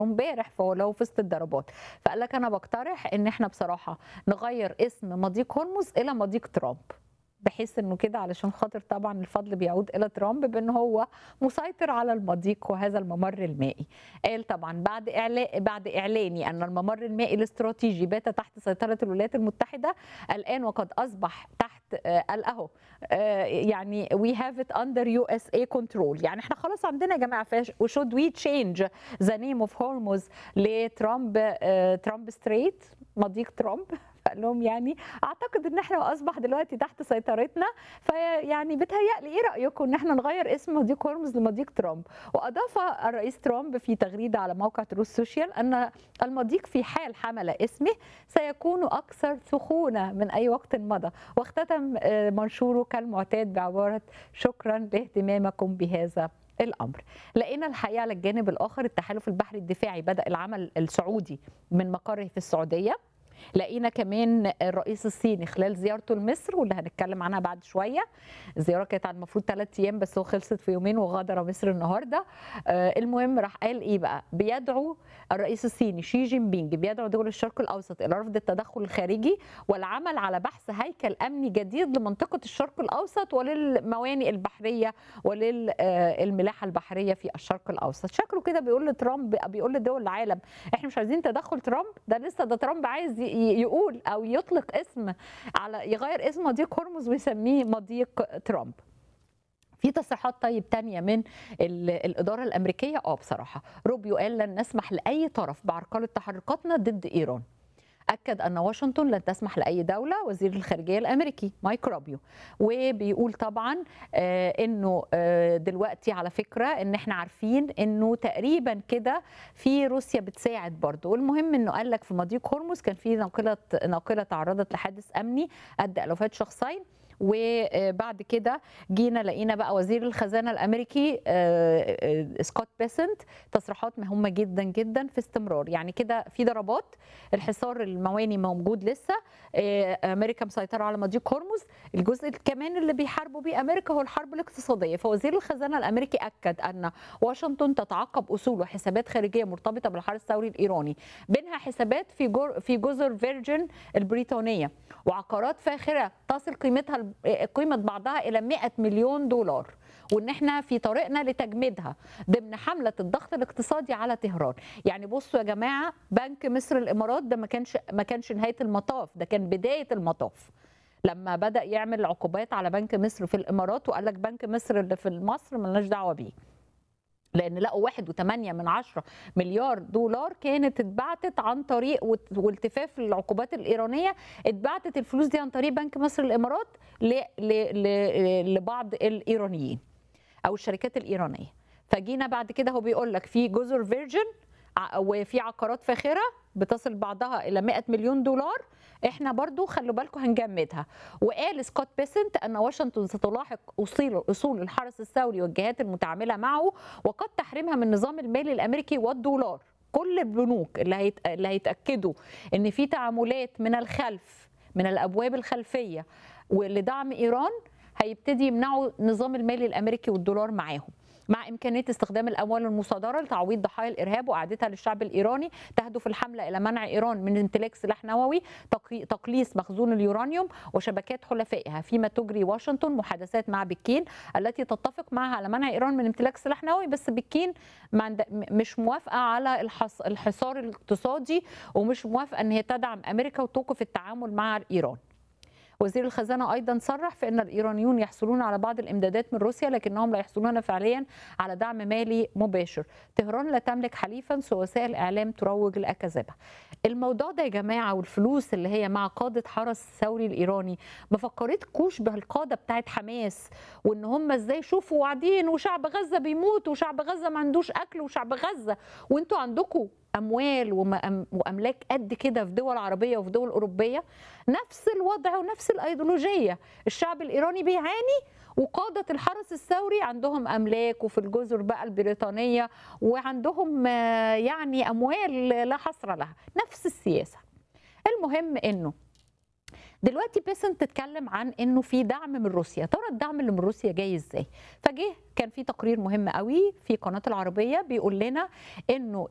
امبارح فولو في وسط الضربات فقال لك انا بقترح ان احنا بصراحه نغير اسم مضيق هرمز الى مضيق ترامب بحيث انه كده علشان خاطر طبعا الفضل بيعود الى ترامب بان هو مسيطر على المضيق وهذا الممر المائي. قال طبعا بعد اعلان بعد اعلاني ان الممر المائي الاستراتيجي بات تحت سيطره الولايات المتحده الان وقد اصبح تحت قال اهو يعني وي هاف ات اندر يو اس اي كنترول يعني احنا خلاص عندنا يا جماعه وشود وي تشينج ذا نيم اوف هرمز لترامب ترامب ستريت مضيق ترامب فقال لهم يعني اعتقد ان احنا اصبح دلوقتي تحت سيطرتنا فيعني بتهيألي ايه رايكم ان احنا نغير اسم مضيق هرمز لمضيق ترامب واضاف الرئيس ترامب في تغريده على موقع تروس سوشيال ان المضيق في حال حمل اسمه سيكون اكثر سخونه من اي وقت مضى واختتم منشوره كالمعتاد بعباره شكرا لاهتمامكم بهذا الامر لقينا الحقيقه على الجانب الاخر التحالف البحري الدفاعي بدا العمل السعودي من مقره في السعوديه لقينا كمان الرئيس الصيني خلال زيارته لمصر واللي هنتكلم عنها بعد شويه الزياره كانت على المفروض ثلاث ايام بس هو خلصت في يومين وغادر مصر النهارده آه المهم راح قال ايه بقى بيدعو الرئيس الصيني شي جين بينج بيدعو دول الشرق الاوسط الى رفض التدخل الخارجي والعمل على بحث هيكل امني جديد لمنطقه الشرق الاوسط وللموانئ البحريه وللملاحه البحريه في الشرق الاوسط شكله كده بيقول لترامب بيقول لدول العالم احنا مش عايزين تدخل ترامب ده لسه ده ترامب عايز يقول او يطلق اسم على يغير اسم مضيق هرمز ويسميه مضيق ترامب في تصريحات طيب تانية من الإدارة الأمريكية اه بصراحة روبيو قال لن نسمح لأي طرف بعرقلة تحركاتنا ضد إيران أكد أن واشنطن لن تسمح لأي دولة وزير الخارجية الأمريكي مايك روبيو وبيقول طبعا آه أنه آه دلوقتي على فكرة أن احنا عارفين أنه تقريبا كده في روسيا بتساعد برضه والمهم أنه قال لك في مضيق هرمز كان في ناقلة ناقلة تعرضت لحادث أمني أدى إلى وفاة شخصين وبعد كده جينا لقينا بقى وزير الخزانه الامريكي سكوت بيسنت تصريحات مهمه جدا جدا في استمرار يعني كده في ضربات الحصار المواني موجود لسه امريكا مسيطره على مضيق هرمز الجزء كمان اللي بيحاربوا بيه امريكا هو الحرب الاقتصاديه فوزير الخزانه الامريكي اكد ان واشنطن تتعقب اصول وحسابات خارجيه مرتبطه بالحرس الثوري الايراني بينها حسابات في جر في جزر فيرجن البريطانيه وعقارات فاخره تصل قيمتها قيمه بعضها الى 100 مليون دولار وان احنا في طريقنا لتجميدها ضمن حمله الضغط الاقتصادي على طهران يعني بصوا يا جماعه بنك مصر الامارات ده ما كانش ما كانش نهايه المطاف ده كان بدايه المطاف لما بدا يعمل عقوبات على بنك مصر في الامارات وقال لك بنك مصر اللي في مصر ملناش دعوه بيه لان لقوا واحد وثمانية من عشرة مليار دولار كانت اتبعتت عن طريق والتفاف العقوبات الايرانيه اتبعتت الفلوس دي عن طريق بنك مصر الامارات ل ل ل لبعض الايرانيين او الشركات الايرانيه فجينا بعد كده هو بيقول لك في جزر فيرجن وفي عقارات فاخره بتصل بعضها الى 100 مليون دولار احنا برضو خلوا بالكم هنجمدها وقال سكوت بيسنت ان واشنطن ستلاحق اصول اصول الحرس الثوري والجهات المتعامله معه وقد تحريمها من النظام المالي الامريكي والدولار كل البنوك اللي هيت... اللي هيتاكدوا ان في تعاملات من الخلف من الابواب الخلفيه ولدعم ايران هيبتدي يمنعوا النظام المالي الامريكي والدولار معاهم مع إمكانية استخدام الأموال المصادرة لتعويض ضحايا الإرهاب وإعادتها للشعب الإيراني تهدف الحملة إلى منع إيران من امتلاك سلاح نووي تقليص مخزون اليورانيوم وشبكات حلفائها فيما تجري واشنطن محادثات مع بكين التي تتفق معها على منع إيران من امتلاك سلاح نووي بس بكين مش موافقة على الحصار الاقتصادي ومش موافقة أن هي تدعم أمريكا وتوقف التعامل مع إيران وزير الخزانه ايضا صرح في ان الايرانيون يحصلون على بعض الامدادات من روسيا لكنهم لا يحصلون فعليا على دعم مالي مباشر طهران لا تملك حليفا سوى وسائل اعلام تروج لاكاذيبها الموضوع ده يا جماعه والفلوس اللي هي مع قاده حرس الثوري الايراني ما فكرتكوش بالقاده بتاعت حماس وان هم ازاي شوفوا قاعدين وشعب غزه بيموت وشعب غزه ما عندوش اكل وشعب غزه وانتوا عندكم اموال واملاك قد كده في دول عربيه وفي دول اوروبيه نفس الوضع ونفس الايديولوجيه الشعب الايراني بيعاني وقادة الحرس الثوري عندهم أملاك وفي الجزر بقى البريطانية وعندهم يعني أموال لا حصر لها نفس السياسة المهم أنه دلوقتي بيسن تتكلم عن انه في دعم من روسيا ترى الدعم اللي من روسيا جاي ازاي فجه كان في تقرير مهم قوي في قناه العربيه بيقول لنا انه